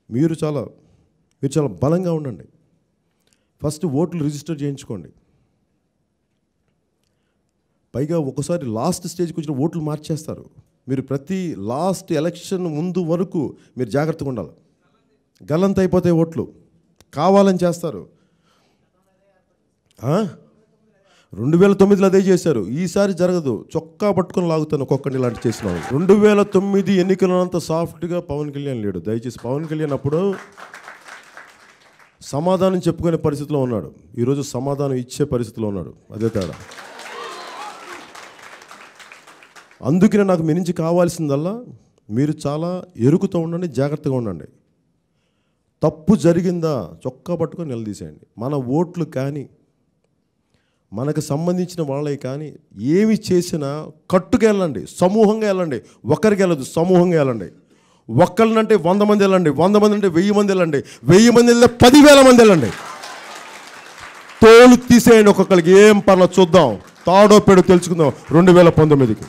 మీరు చాలా మీరు చాలా బలంగా ఉండండి ఫస్ట్ ఓట్లు రిజిస్టర్ చేయించుకోండి పైగా ఒకసారి లాస్ట్ స్టేజ్కి వచ్చిన ఓట్లు మార్చేస్తారు మీరు ప్రతి లాస్ట్ ఎలక్షన్ ముందు వరకు మీరు జాగ్రత్తగా ఉండాలి గల్లంత అయిపోతాయి ఓట్లు కావాలని చేస్తారు ఆ? రెండు వేల తొమ్మిదిలో అదే చేశారు ఈసారి జరగదు చొక్కా పట్టుకొని లాగుతాను ఒక్కొక్కరిని ఇలాంటి చేసిన వాళ్ళు. రెండు వేల తొమ్మిది ఎన్నికలంత సాఫ్ట్గా పవన్ కళ్యాణ్ లేడు దయచేసి పవన్ కళ్యాణ్ అప్పుడు సమాధానం చెప్పుకునే పరిస్థితిలో ఉన్నాడు ఈరోజు సమాధానం ఇచ్చే పరిస్థితిలో ఉన్నాడు అదే తేడా అందుకనే నాకు మీ నుంచి కావాల్సిందల్లా మీరు చాలా ఎరుకుతూ ఉండండి జాగ్రత్తగా ఉండండి తప్పు జరిగిందా చొక్కా పట్టుకొని నిలదీసేయండి మన ఓట్లు కానీ మనకు సంబంధించిన వాళ్ళే కానీ ఏమి చేసినా కట్టుకు వెళ్ళండి సమూహంగా వెళ్ళండి ఒకరికి వెళ్ళదు సమూహంగా వెళ్ళండి ఒక్కరినంటే వంద మంది వెళ్ళండి వంద మంది అంటే వెయ్యి మంది వెళ్ళండి వెయ్యి మంది వెళ్తే పదివేల మంది వెళ్ళండి తోలు తీసేయండి ఒక్కొక్కరికి ఏం పర్లేదు చూద్దాం తాడో పేడో తెలుసుకుందాం రెండు వేల పంతొమ్మిదికి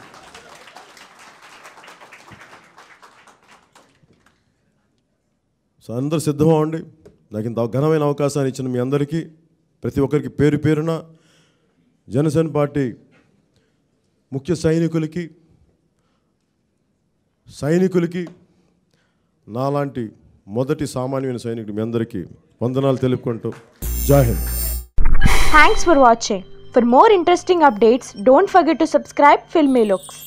సో అందరు సిద్ధం అవ్వండి నాకు ఇంత ఘనమైన అవకాశాన్ని ఇచ్చిన మీ అందరికీ ప్రతి ఒక్కరికి పేరు పేరున జనసేన పార్టీ ముఖ్య సైనికులకి సైనికులకి నాలాంటి మొదటి సామాన్యమైన సైనికుడు మీ అందరికీ వందనాలు తెలుపుకుంటూ జై Hind Thanks for watching. For more interesting updates, don't forget to subscribe Filmy Looks.